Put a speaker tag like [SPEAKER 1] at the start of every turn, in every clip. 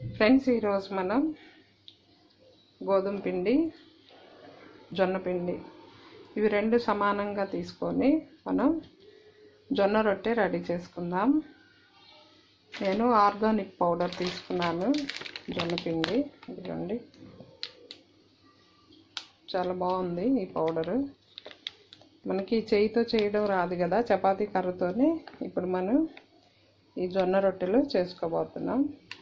[SPEAKER 1] friends ఈరోజు మనం గోధుమ పిండి జొన్న పిండి ఇవి రెండు సమానంగా తీసుకొని మనం జొన్న రొట్టె రెడీ చేసుకుందాం నేను ఆర్గానిక్ పౌడర్ తీసుకున్నాను జొన్న పిండి ఇదిగోండి చాలా బాగుంది ఈ పౌడరు మనకి చేయితో చేయడం రాదు కదా చపాతీ కర్రతోనే ఇప్పుడు మనం ఈ జొన్న రొట్టెలు చేసుకోబోతున్నాం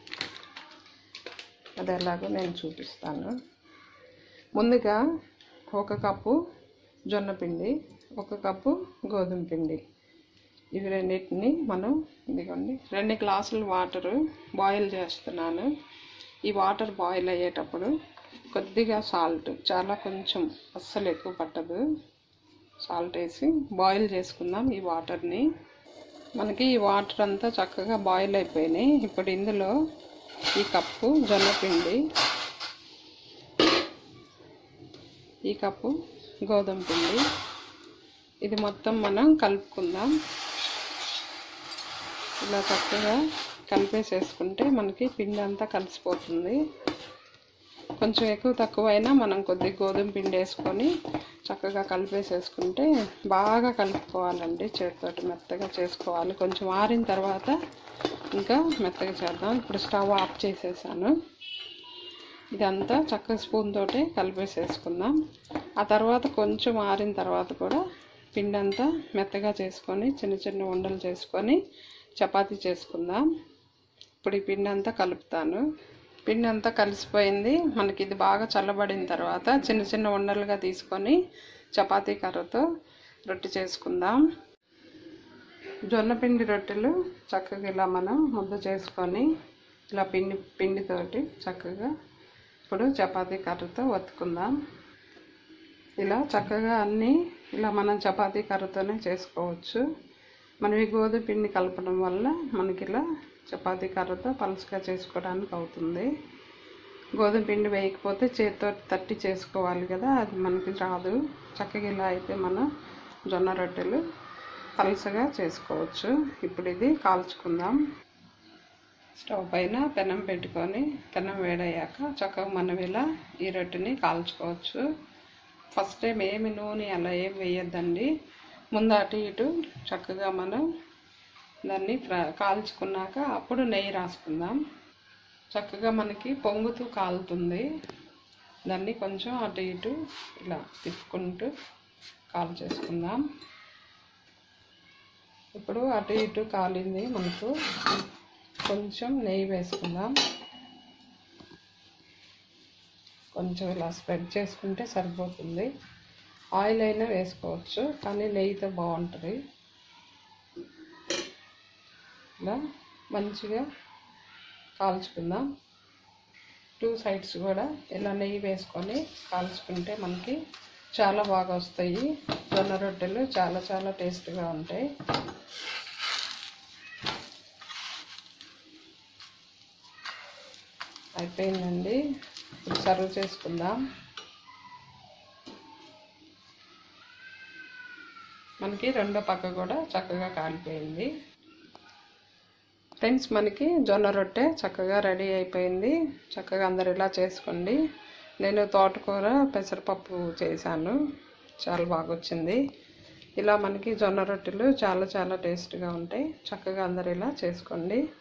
[SPEAKER 1] అది ఎలాగో నేను చూపిస్తాను ముందుగా ఒక కప్పు జొన్న పిండి ఒక కప్పు గోధుమ పిండి ఇవి రెండింటిని మనం ఇదిగోండి రెండు గ్లాసులు వాటరు బాయిల్ చేస్తున్నాను ఈ వాటర్ బాయిల్ అయ్యేటప్పుడు కొద్దిగా సాల్ట్ చాలా కొంచెం అస్సలు ఎక్కువ పట్టదు సాల్ట్ వేసి బాయిల్ చేసుకుందాం ఈ వాటర్ని మనకి ఈ వాటర్ అంతా చక్కగా బాయిల్ అయిపోయినాయి ఇప్పుడు ఇందులో ఈ కప్పు జొన్న పిండి ఈ కప్పు గోధుమ పిండి ఇది మొత్తం మనం కలుపుకుందాం ఇలా చక్కగా కలిపేసేసుకుంటే మనకి పిండి అంతా కలిసిపోతుంది కొంచెం ఎక్కువ తక్కువైనా మనం కొద్దిగా గోధుమ పిండి వేసుకొని చక్కగా కలిపేసేసుకుంటే బాగా కలుపుకోవాలండి చేతితోటి మెత్తగా చేసుకోవాలి కొంచెం ఆరిన తర్వాత ఇంకా మెత్తగా చేద్దాం ఇప్పుడు స్టవ్ ఆఫ్ చేసేసాను ఇదంతా చక్కగా స్పూన్ తోటి కలిపేసేసుకుందాం ఆ తర్వాత కొంచెం ఆరిన తర్వాత కూడా పిండి అంతా మెత్తగా చేసుకొని చిన్న చిన్న ఉండలు చేసుకొని చపాతీ చేసుకుందాం ఇప్పుడు ఈ పిండి అంతా కలుపుతాను పిండి అంతా కలిసిపోయింది మనకి ఇది బాగా చల్లబడిన తర్వాత చిన్న చిన్న ఉండలుగా తీసుకొని చపాతీ కర్రతో రొట్టె చేసుకుందాం జొన్న పిండి రొట్టెలు చక్కగా ఇలా మనం ముద్ద చేసుకొని ఇలా పిండి పిండితోటి చక్కగా ఇప్పుడు చపాతీ కర్రతో ఒత్తుకుందాం ఇలా చక్కగా అన్నీ ఇలా మనం చపాతీ కర్రతోనే చేసుకోవచ్చు మనం ఈ గోధుమ పిండి కలపడం వల్ల మనకి ఇలా చపాతీ కర్రతో పలుసుగా చేసుకోవడానికి అవుతుంది గోధుమ పిండి వేయకపోతే చేతితో తట్టి చేసుకోవాలి కదా అది మనకి రాదు చక్కగా ఇలా అయితే మనం జొన్న రొట్టెలు పలుసగా చేసుకోవచ్చు ఇప్పుడు ఇది కాల్చుకుందాం స్టవ్ పైన పెనం పెట్టుకొని పెనం వేడయ్యాక చక్కగా మనం ఇలా ఈ రొట్టెని కాల్చుకోవచ్చు ఫస్ట్ టైం ఏమి నూనె అలా ఏం వేయొద్దండి ముందు అటు ఇటు చక్కగా మనం దాన్ని ఫ్రై కాల్చుకున్నాక అప్పుడు నెయ్యి రాసుకుందాం చక్కగా మనకి పొంగుతూ కాలుతుంది దాన్ని కొంచెం అటు ఇటు ఇలా తిప్పుకుంటూ కాల్ చేసుకుందాం ఇప్పుడు అటు ఇటు కాలింది మనకు కొంచెం నెయ్యి వేసుకుందాం కొంచెం ఇలా స్ప్రెడ్ చేసుకుంటే సరిపోతుంది ఆయిల్ అయినా వేసుకోవచ్చు కానీ నెయ్యితో బాగుంటుంది ఇలా మంచిగా కాల్చుకుందాం టూ సైడ్స్ కూడా ఇలా నెయ్యి వేసుకొని కాల్చుకుంటే మనకి చాలా బాగా వస్తాయి జొన్న రొట్టెలు చాలా చాలా టేస్ట్గా ఉంటాయి అయిపోయిందండి ఇప్పుడు సర్వ్ చేసుకుందాం మనకి రెండో పక్క కూడా చక్కగా కాలిపోయింది ఫ్రెండ్స్ మనకి జొన్న రొట్టె చక్కగా రెడీ అయిపోయింది చక్కగా అందరు ఇలా చేసుకోండి నేను తోటకూర పెసరపప్పు చేశాను చాలా బాగా వచ్చింది ఇలా మనకి జొన్న రొట్టెలు చాలా చాలా టేస్ట్గా ఉంటాయి చక్కగా అందరు ఇలా చేసుకోండి